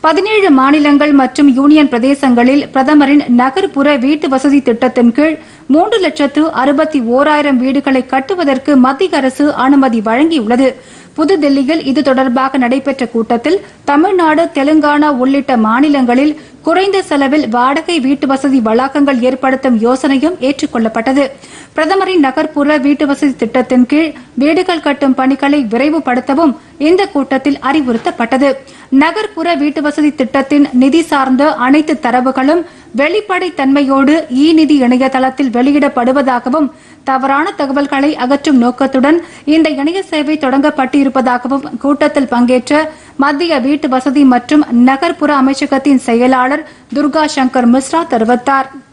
பதினேழு மாநிலங்கள் மற்றும் யூனியன் பிரதேசங்களில் பிரதமரின் நகர்ப்புற வீட்டு வசதி திட்டத்தின் கீழ் மூன்று லட்சத்து அறுபத்தி ஓராயிரம் வீடுகளை கட்டுவதற்கு மத்திய அரசு அனுமதி வழங்கியுள்ளது புதுதில்லியில் இது தொடர்பாக நடைபெற்ற கூட்டத்தில் தமிழ்நாடு தெலுங்கானா உள்ளிட்ட மாநிலங்களில் குறைந்த செலவில் வாடகை வீட்டு வசதி வளாகங்கள் ஏற்படுத்தும் யோசனையும் ஏற்றுக் கொள்ளப்பட்டது பிரதமரின் நகர்ப்புற வீட்டு வசதி திட்டத்தின் கீழ் வீடுகள் கட்டும் பணிகளை விரைவுபடுத்தவும் இந்த கூட்டத்தில் அறிவுறுத்தப்பட்டது நகர்ப்புற வீட்டு வசதி திட்டத்தின் நிதி சார்ந்த அனைத்து தரவுகளும் வெளிப்படைத் தன்மையோடு இ நிதி இணையதளத்தில் வெளியிடப்படுவதாகவும் தவறான தகவல்களை அகற்றும் நோக்கத்துடன் இந்த இணைய சேவை தொடங்கப்பட்டிருப்பதாகவும் கூட்டத்தில் பங்கேற்ற மத்திய வீட்டு வசதி மற்றும் நகர்ப்புற அமைச்சகத்தின் செயலாளர் துர்கா சங்கர் மிஸ்ரா தெரிவித்தாா்